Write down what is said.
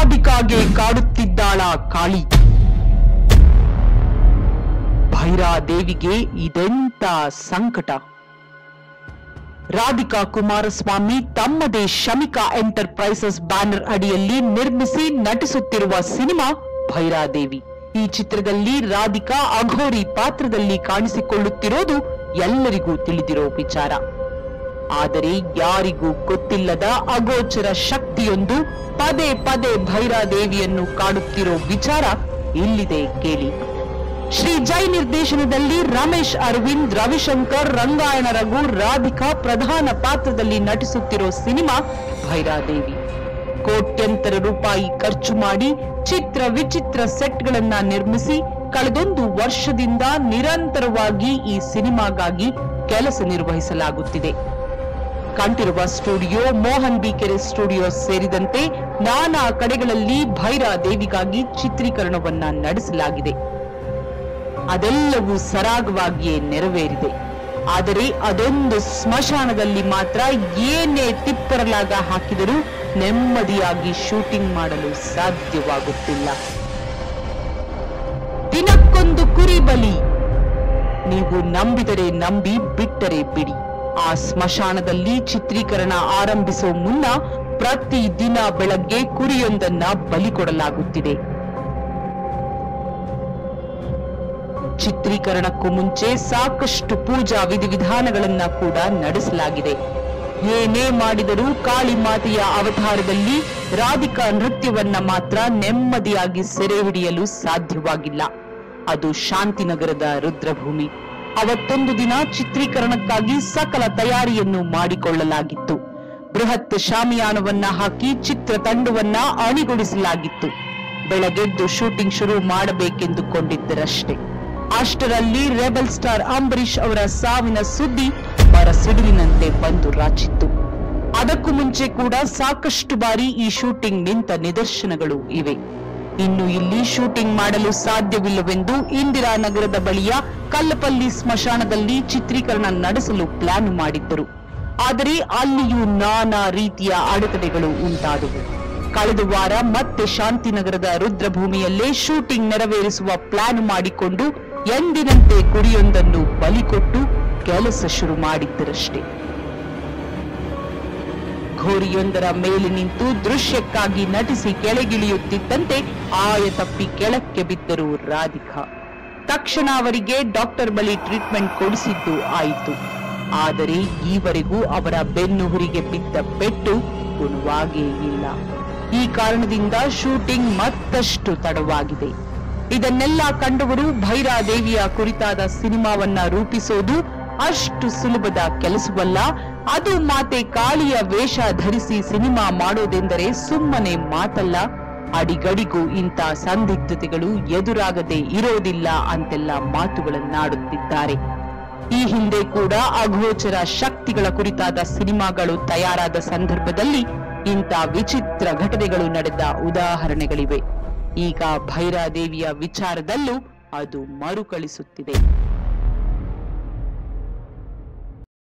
ರಾಧಿಕಾಗೆ ಕಾಡುತ್ತಿದ್ದಾಳ ಕಾಳಿ ಭೈರಾದೇವಿಗೆ ಇದೆಂತ ಸಂಕಟ ರಾಧಿಕಾ ಕುಮಾರಸ್ವಾಮಿ ತಮ್ಮದೇ ಶಮಿಕಾ ಎಂಟರ್ಪ್ರೈಸಸ್ ಬ್ಯಾನರ್ ಅಡಿಯಲ್ಲಿ ನಿರ್ಮಿಸಿ ನಟಿಸುತ್ತಿರುವ ಸಿನಿಮಾ ಭೈರಾದೇವಿ ಈ ಚಿತ್ರದಲ್ಲಿ ರಾಧಿಕಾ ಅಘೋರಿ ಪಾತ್ರದಲ್ಲಿ ಕಾಣಿಸಿಕೊಳ್ಳುತ್ತಿರೋದು ಎಲ್ಲರಿಗೂ ತಿಳಿದಿರೋ ವಿಚಾರ ಆದರೆ ಯಾರಿಗೂ ಗೊತ್ತಿಲ್ಲದ ಅಗೋಚರ ಶಕ್ತಿಯೊಂದು ಪದೇ ಪದೇ ಭೈರಾದೇವಿಯನ್ನು ಕಾಡುತ್ತಿರೋ ವಿಚಾರ ಇಲ್ಲಿದೆ ಕೇಳಿ ಶ್ರೀ ಜೈ ನಿರ್ದೇಶನದಲ್ಲಿ ರಮೇಶ್ ಅರವಿಂದ್ ರವಿಶಂಕರ್ ರಂಗಾಯಣ ರಘು ರಾಧಿಕಾ ಪ್ರಧಾನ ಪಾತ್ರದಲ್ಲಿ ನಟಿಸುತ್ತಿರೋ ಸಿನಿಮಾ ಭೈರಾದೇವಿ ಕೋಟ್ಯಂತರ ರೂಪಾಯಿ ಖರ್ಚು ಮಾಡಿ ಚಿತ್ರ ವಿಚಿತ್ರ ಸೆಟ್ಗಳನ್ನ ನಿರ್ಮಿಸಿ ಕಳೆದೊಂದು ವರ್ಷದಿಂದ ನಿರಂತರವಾಗಿ ಈ ಸಿನಿಮಾಗಾಗಿ ಕೆಲಸ ನಿರ್ವಹಿಸಲಾಗುತ್ತಿದೆ ಕಂಠಿರುವ ಸ್ಟುಡಿಯೋ ಮೋಹನ್ ಬಿಕೆರೆ ಸ್ಟುಡಿಯೋ ಸೇರಿದಂತೆ ನಾನಾ ಕಡೆಗಳಲ್ಲಿ ಭೈರಾದೇವಿಗಾಗಿ ಚಿತ್ರೀಕರಣವನ್ನ ನಡೆಸಲಾಗಿದೆ ಅದೆಲ್ಲವೂ ಸರಾಗವಾಗಿಯೇ ನೆರವೇರಿದೆ ಆದರೆ ಅದೊಂದು ಸ್ಮಶಾನದಲ್ಲಿ ಮಾತ್ರ ಏನೇ ತಿಪ್ಪರಲಾಗ ಹಾಕಿದರೂ ನೆಮ್ಮದಿಯಾಗಿ ಶೂಟಿಂಗ್ ಮಾಡಲು ಸಾಧ್ಯವಾಗುತ್ತಿಲ್ಲ ದಿನಕ್ಕೊಂದು ಕುರಿ ಬಲಿ ನೀವು ನಂಬಿದರೆ ನಂಬಿ ಬಿಟ್ಟರೆ ಬಿಡಿ ಆ ಸ್ಮಶಾನದಲ್ಲಿ ಚಿತ್ರೀಕರಣ ಆರಂಭಿಸುವ ಮುನ್ನ ಪ್ರತಿ ದಿನ ಬೆಳಗ್ಗೆ ಕುರಿಯೊಂದನ್ನ ಬಲಿ ಕೊಡಲಾಗುತ್ತಿದೆ ಚಿತ್ರೀಕರಣಕ್ಕೂ ಮುಂಚೆ ಸಾಕಷ್ಟು ಪೂಜಾ ವಿಧಿವಿಧಾನಗಳನ್ನ ಕೂಡ ನಡೆಸಲಾಗಿದೆ ಏನೇ ಮಾಡಿದರೂ ಕಾಳಿ ಮಾತೆಯ ಅವತಾರದಲ್ಲಿ ರಾಧಿಕಾ ನೃತ್ಯವನ್ನ ಮಾತ್ರ ನೆಮ್ಮದಿಯಾಗಿ ಸೆರೆ ಹಿಡಿಯಲು ಸಾಧ್ಯವಾಗಿಲ್ಲ ಅದು ಶಾಂತಿನಗರದ ರುದ್ರಭೂಮಿ ಅವತ್ತೊಂದು ದಿನ ಚಿತ್ರೀಕರಣಕ್ಕಾಗಿ ಸಕಲ ತಯಾರಿಯನ್ನು ಮಾಡಿಕೊಳ್ಳಲಾಗಿತ್ತು ಬೃಹತ್ ಶಾಮಿಯಾನವನ್ನ ಹಾಕಿ ಚಿತ್ರತಂಡವನ್ನ ಅಣಿಗೊಳಿಸಲಾಗಿತ್ತು ಬೆಳಗೆದ್ದು ಶೂಟಿಂಗ್ ಶುರು ಮಾಡಬೇಕೆಂದುಕೊಂಡಿದ್ದರಷ್ಟೇ ಅಷ್ಟರಲ್ಲಿ ರೆಬಲ್ ಸ್ಟಾರ್ ಅಂಬರೀಷ್ ಅವರ ಸಾವಿನ ಸುದ್ದಿ ಸಿಡಿಲಿನಂತೆ ಬಂದು ರಾಚಿತ್ತು ಅದಕ್ಕೂ ಮುಂಚೆ ಕೂಡ ಸಾಕಷ್ಟು ಬಾರಿ ಈ ಶೂಟಿಂಗ್ ನಿಂತ ನಿದರ್ಶನಗಳು ಇವೆ ಇನ್ನು ಇಲ್ಲಿ ಶೂಟಿಂಗ್ ಮಾಡಲು ಸಾಧ್ಯವಿಲ್ಲವೆಂದು ಇಂದಿರಾನಗರದ ಬಳಿಯ ಕಲ್ಲಪಲ್ಲಿ ಸ್ಮಶಾನದಲ್ಲಿ ಚಿತ್ರೀಕರಣ ನಡೆಸಲು ಪ್ಲಾನ್ ಮಾಡಿದ್ದರು ಆದರೆ ಅಲ್ಲಿಯೂ ನಾನಾ ರೀತಿಯ ಅಡೆತಡೆಗಳು ಉಂಟಾದವು ಕಳೆದ ವಾರ ಮತ್ತೆ ಶಾಂತಿನಗರದ ರುದ್ರಭೂಮಿಯಲ್ಲೇ ಶೂಟಿಂಗ್ ನೆರವೇರಿಸುವ ಪ್ಲಾನ್ ಮಾಡಿಕೊಂಡು ಎಂದಿನಂತೆ ಕುರಿಯೊಂದನ್ನು ಬಲಿಕೊಟ್ಟು ಕೆಲಸ ಶುರು ಮಾಡಿದ್ದರಷ್ಟೇ ಘೋರಿಯೊಂದರ ಮೇಲೆ ನಿಂತು ದೃಶ್ಯಕ್ಕಾಗಿ ನಟಿಸಿ ಕೆಳಗಿಳಿಯುತ್ತಿದ್ದಂತೆ ಆಯ ತಪ್ಪಿ ಕೆಳಕ್ಕೆ ಬಿದ್ದರು ರಾಧಿಕಾ ತಕ್ಷಣ ಅವರಿಗೆ ಡಾಕ್ಟರ್ ಬಳಿ ಟ್ರೀಟ್ಮೆಂಟ್ ಕೊಡಿಸಿದ್ದು ಆಯಿತು ಆದರೆ ಈವರೆಗೂ ಅವರ ಬೆನ್ನು ಹುರಿಗೆ ಬಿದ್ದ ಪೆಟ್ಟು ಗುಣವಾಗೇ ಇಲ್ಲ ಈ ಕಾರಣದಿಂದ ಶೂಟಿಂಗ್ ಮತ್ತಷ್ಟು ತಡವಾಗಿದೆ ಇದನ್ನೆಲ್ಲ ಕಂಡವರು ಭೈರಾದೇವಿಯ ಕುರಿತಾದ ಸಿನಿಮಾವನ್ನ ರೂಪಿಸೋದು ಅಷ್ಟು ಸುಲಭದ ಕೆಲಸವಲ್ಲ ಅದು ಮಾತೆ ಕಾಳಿಯ ವೇಷ ಧರಿಸಿ ಸಿನಿಮಾ ಮಾಡೋದೆಂದರೆ ಸುಮ್ಮನೆ ಮಾತಲ್ಲ ಅಡಿಗಡಿಗೂ ಇಂಥ ಸಂದಿಗ್ಧತೆಗಳು ಎದುರಾಗದೆ ಇರೋದಿಲ್ಲ ಅಂತೆಲ್ಲ ಮಾತುಗಳನ್ನಾಡುತ್ತಿದ್ದಾರೆ ಈ ಹಿಂದೆ ಕೂಡ ಅಗೋಚರ ಶಕ್ತಿಗಳ ಕುರಿತಾದ ಸಿನಿಮಾಗಳು ತಯಾರಾದ ಸಂದರ್ಭದಲ್ಲಿ ಇಂಥ ವಿಚಿತ್ರ ಘಟನೆಗಳು ನಡೆದ ಉದಾಹರಣೆಗಳಿವೆ ಈಗ ಭೈರಾದೇವಿಯ ವಿಚಾರದಲ್ಲೂ ಅದು ಮರುಕಳಿಸುತ್ತಿದೆ